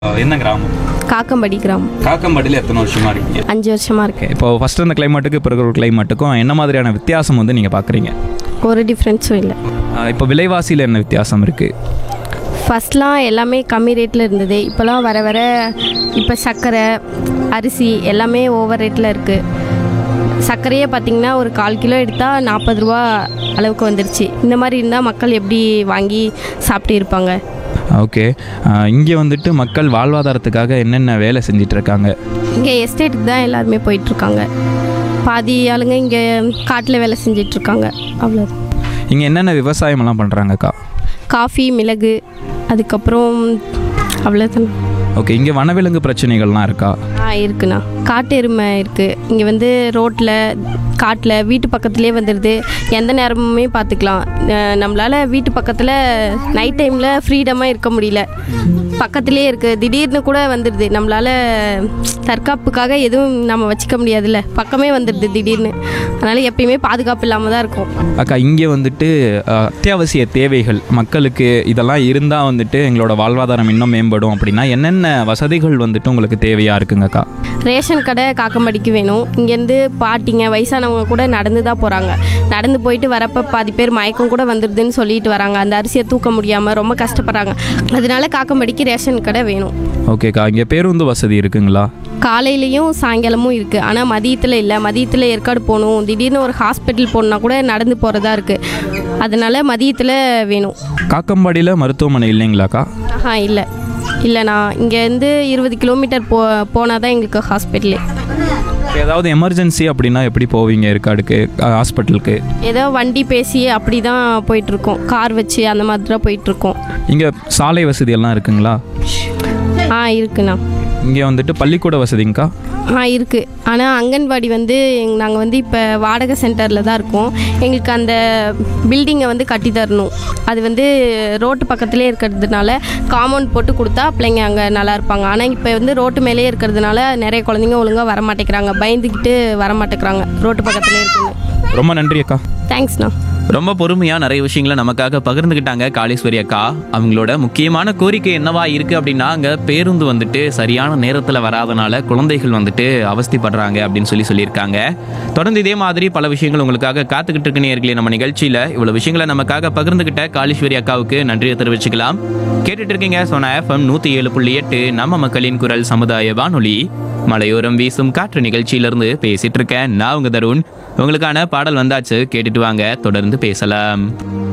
என்ன கிராமம் காக்கம்படி கிராமம் காக்கம்பாடியில் எத்தனை வருஷமா இருக்கீங்க அஞ்சு வருஷமாக இருக்கு இப்போ ஃபஸ்ட்டு அந்த கிளைமேட்டுக்கு இப்போ இருக்கிற கிளைமேட்டுக்கும் என்ன மாதிரியான வித்தியாசம் வந்து நீங்கள் பார்க்குறீங்க ஒரு டிஃப்ரென்ஸும் இல்லை இப்போ விலைவாசியில் என்ன வித்தியாசம் இருக்குது ஃபஸ்ட்லாம் எல்லாமே கம்மி ரேட்டில் இருந்தது இப்போலாம் வர வர இப்போ சர்க்கரை அரிசி எல்லாமே ஓவர் ரேட்டில் இருக்குது சர்க்கரையே பார்த்திங்கன்னா ஒரு கால் கிலோ எடுத்தால் நாற்பது ரூபா அளவுக்கு வந்துருச்சு இந்த மாதிரி இருந்தால் மக்கள் எப்படி வாங்கி சாப்பிட்டு இருப்பாங்க ஓகே இங்கே வந்துட்டு மக்கள் வாழ்வாதாரத்துக்காக என்னென்ன வேலை செஞ்சுட்டு இருக்காங்க இங்கே எஸ்டேட்டுக்கு தான் எல்லாருமே போயிட்டுருக்காங்க பாதி ஆளுங்க இங்கே காட்டில் வேலை செஞ்சிட்ருக்காங்க அவ்வளோ இங்கே என்னென்ன விவசாயமெல்லாம் பண்ணுறாங்கக்கா காஃபி மிளகு அதுக்கப்புறம் அவ்வளோதான் ஓகே இங்கே வனவிலங்கு பிரச்சனைகள்லாம் இருக்கா ஆ இருக்குண்ணா காட்டு எருமை இருக்குது இங்கே வந்து ரோட்டில் காட்டில் வீட்டு பக்கத்துலேயே வந்துடுது எந்த நேரமுமே பார்த்துக்கலாம் நம்மளால் வீட்டு பக்கத்தில் நைட் டைமில் ஃப்ரீடமாக இருக்க முடியல பக்கத்துலேயே இருக்குது திடீர்னு கூட வந்துடுது நம்மளால் தற்காப்புக்காக எதுவும் நம்ம வச்சுக்க முடியாதுல்ல பக்கமே வந்துடுது திடீர்னு அதனால் எப்பயுமே பாதுகாப்பு இல்லாமல் தான் இருக்கும் அக்கா இங்கே வந்துட்டு அஹ், அத்தியாவசிய தேவைகள் மக்களுக்கு இதெல்லாம் இருந்தால் வந்துட்டு எங்களோட வாழ்வாதாரம் இன்னும் மேம்படும் அப்படின்னா என்னென்ன வசதிகள் வந்துட்டு உங்களுக்கு தேவையாக இருக்குங்கக்கா ரேஷன் கடை காக்கம்படிக்கு வேணும் இங்கேருந்து பாட்டிங்க வயசானவங்க கூட நடந்து தான் போகிறாங்க நடந்து போயிட்டு வரப்போ பாதி பேர் மயக்கம் கூட வந்துடுதுன்னு சொல்லிட்டு வராங்க அந்த அரிசியை தூக்க முடியாமல் ரொம்ப கஷ்டப்படுறாங்க அதனால காக்கம்படிக்கு ரேஷன் கடை வேணும் ஓகேக்கா இங்கே பேருந்து வசதி இருக்குங்களா காலையிலையும் சாயங்காலமும் இருக்குது ஆனால் மதியத்தில் இல்லை மதியத்தில் ஏற்காடு போகணும் திடீர்னு ஒரு ஹாஸ்பிட்டல் போகணுன்னா கூட நடந்து போகிறதா இருக்குது அதனால மதியத்தில் வேணும் காக்கம்பாடியில் மருத்துவமனை இல்லைங்களாக்கா ஆஹா இல்லை இல்லைண்ணா இங்கேருந்து இருபது கிலோமீட்டர் போ போனால் தான் எங்களுக்கு ஹாஸ்பிட்டலு இப்போ ஏதாவது எமர்ஜென்சி அப்படின்னா எப்படி போவீங்க ஏற்காடுக்கு ஹாஸ்பிட்டலுக்கு ஏதோ வண்டி பேசி அப்படி தான் போயிட்டுருக்கோம் கார் வச்சு அந்த மாதிரி தான் போயிட்டுருக்கோம் இங்கே சாலை வசதி எல்லாம் இருக்குங்களா ஆ இருக்குண்ணா இங்கே வந்துட்டு பள்ளிக்கூட வசதிங்கக்கா ஆ இருக்குது ஆனால் அங்கன்வாடி வந்து நாங்கள் வந்து இப்போ வாடகை சென்டரில் தான் இருக்கோம் எங்களுக்கு அந்த பில்டிங்கை வந்து கட்டி தரணும் அது வந்து ரோட்டு பக்கத்துலேயே இருக்கிறதுனால காம்பவுண்ட் போட்டு கொடுத்தா பிள்ளைங்க அங்கே நல்லா இருப்பாங்க ஆனால் இப்போ வந்து ரோட்டு மேலேயே இருக்கிறதுனால நிறைய குழந்தைங்க ஒழுங்காக வர மாட்டேங்கிறாங்க பயந்துக்கிட்டு வர மாட்டேங்கிறாங்க ரோட்டு பக்கத்துலேயே இருக்குன்னு ரொம்ப நன்றி அக்கா தேங்க்ஸ்ண்ணா ரொம்ப பொறுமையா நிறைய விஷயங்களை நமக்காக பகிர்ந்துக்கிட்டாங்க காளீஸ்வரி அக்கா அவங்களோட முக்கியமான கோரிக்கை என்னவா இருக்கு அப்படின்னா அங்க பேருந்து வந்துட்டு சரியான நேரத்துல வராதனால குழந்தைகள் வந்துட்டு அவஸ்தைப்படுறாங்க அப்படின்னு சொல்லி சொல்லியிருக்காங்க தொடர்ந்து இதே மாதிரி பல விஷயங்கள் உங்களுக்காக காத்துக்கிட்டு இருக்கு நேர்களே நம்ம நிகழ்ச்சியில இவ்வளவு விஷயங்களை நமக்காக பகிர்ந்துகிட்ட காளீஸ்வரி அக்காவுக்கு நன்றியை தெரிவிச்சுக்கலாம் கேட்டுட்டு இருக்கீங்க சோனா எஃப்எம் நூத்தி ஏழு புள்ளி எட்டு நம்ம மக்களின் குரல் சமுதாய வானொலி மலையோரம் வீசும் காற்று நிகழ்ச்சியிலிருந்து பேசிட்டு இருக்கேன் நான் உங்க தருண் உங்களுக்கான பாடல் வந்தாச்சு கேட்டுட்டு வாங்க தொடர்ந்து பேசலாம்